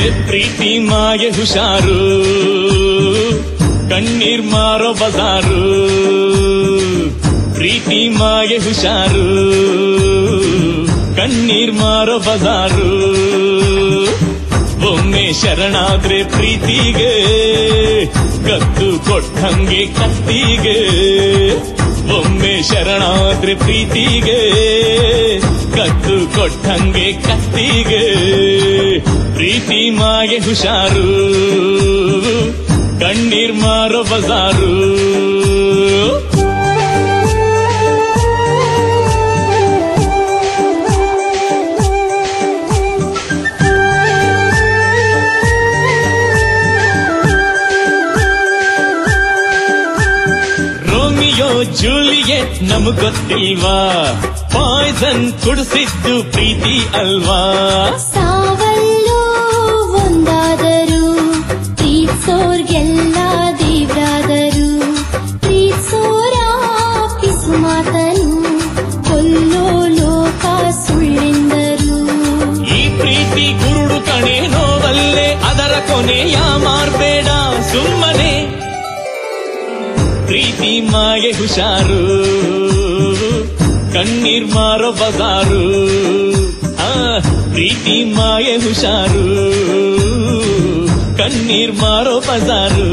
ಪ್ರೀತಿ ಮಾಗೆ ಹುಷಾರು ಕಣ್ಣೀರ್ ಮಾರೋ ಬಜಾರು ಪ್ರೀತಿ ಮಾಗೆ ಹುಷಾರು ಕಣ್ಣೀರ್ ಮಾರೋ ಬಜಾರು ಒಮ್ಮೆ ಶರಣಾದ್ರೆ ಪ್ರೀತಿಗೆ ಕತ್ತು ಕೊಟ್ಟಂಗೆ ಕತ್ತಿಗೆ ಒಮ್ಮೆ ಶರಣಾದ್ರೆ ಪ್ರೀತಿಗೆ ಕತ್ತು ಕೊಟ್ಟಂಗೆ ಕತ್ತಿಗೆ ಪ್ರೀತಿ ಮಾಗೆ ಹುಷಾರು ಕಣ್ಣೀರ್ ಮಾರೋ ಬಜಾರು ರೋಮಿಯೋ ಜೂಲಿಯೆಟ್ ನಮಗ್ ಗೊತ್ತಿಲ್ವಾ ಪಾಯ್ಸನ್ ಕುಡಿಸಿದ್ದು ಪ್ರೀತಿ ಅಲ್ವಾ ಸಾವಲ್ಲೂ ಒಂದಾದರು ಪ್ರೀತ್ಸೋರ್ಗೆಲ್ಲ ದೇವ್ರಾದರು ಪ್ರೀತ್ಸೋರ ಪಿಸು ಮಾತನು ಕೊಲ್ಲೋ ಲೋಕ ಸುಳ್ಳೆಂದರು ಈ ಪ್ರೀತಿ ಕುರುಡು ಕಣೆ ನೋವಲ್ಲೇ ಅದರ ಕೊನೆಯ ಮಾರ್ಬೇಡ ಸುಮ್ಮನೆ ಪ್ರೀತಿ ಮಾಗೆ ಹುಷಾರು ಕಣ್ಣೀರ್ ಮಾರೋ ಬಜಾರು ಆ ಪ್ರೀತಿ ಮಾಗೆ ಹುಷಾರು ಕಣ್ಣೀರ್ ಮಾರೋ ಬಜಾರು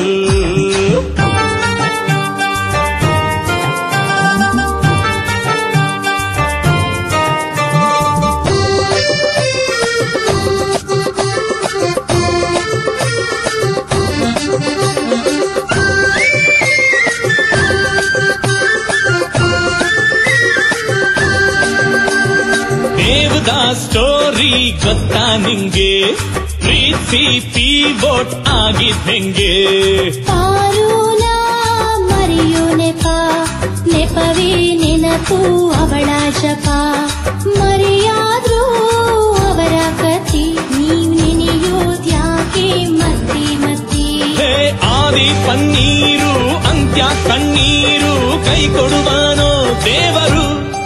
ದೇವದ ಸ್ಟೋರಿ ಗೊತ್ತಾ ನಿಂಗೆ ಪ್ರೀತಿ ಪೀಬೋಟ್ ಆಗಿದ್ದಂಗೆ ಪಾರೂನ ಮರೆಯೋ ನೆಪ ನೆಪವೇ ನೆನಪು ಅವಳ ಜಪ ಮರೆಯಾದ್ರೂ ಅವರ ಕತಿ ನೀವ್ ನೆನೆಯೋದ್ಯಾಕೆ ಮತ್ತೆ ಮತ್ತೆ ಹೇ ಆದಿ ಪನ್ನೀರು ಅಂತ್ಯ ಕಣ್ಣೀರು ಕೈ ಕೊಡುವಾನೋ ದೇವರು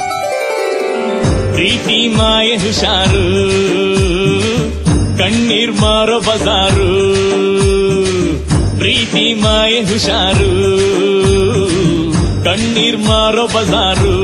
ಪ್ರೀತಿ ಮಾಯೆ ಹುಷಾರು ಕಣ್ಣೀರ್ ಮಾರೋ ಬಜಾರು ಪ್ರೀತಿ ಮಾಯೆ ಹುಷಾರು ಕಣ್ಣೀರ್ ಮಾರೋ ಬಜಾರು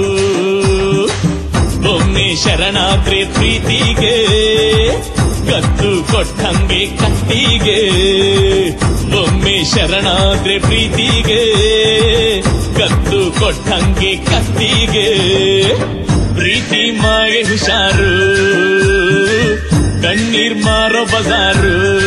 ಒಮ್ಮೆ ಶರಣಾದ್ರೆ ಪ್ರೀತಿಗೆ ಕತ್ತು ಕೊಟ್ಟಂಗೆ ಕತ್ತಿಗೆ ಒಮ್ಮೆ ಶರಣಾದ್ರೆ ಪ್ರೀತಿಗೆ ಕತ್ತು ಕೊಟ್ಟಂಗೆ ಕತ್ತಿಗೆ ಪ್ರೀತಿ ಮಾಗೆ ಹುಷಾರು ಕಣ್ಣೀರ್ ಮಾರೋ ಬಜಾರು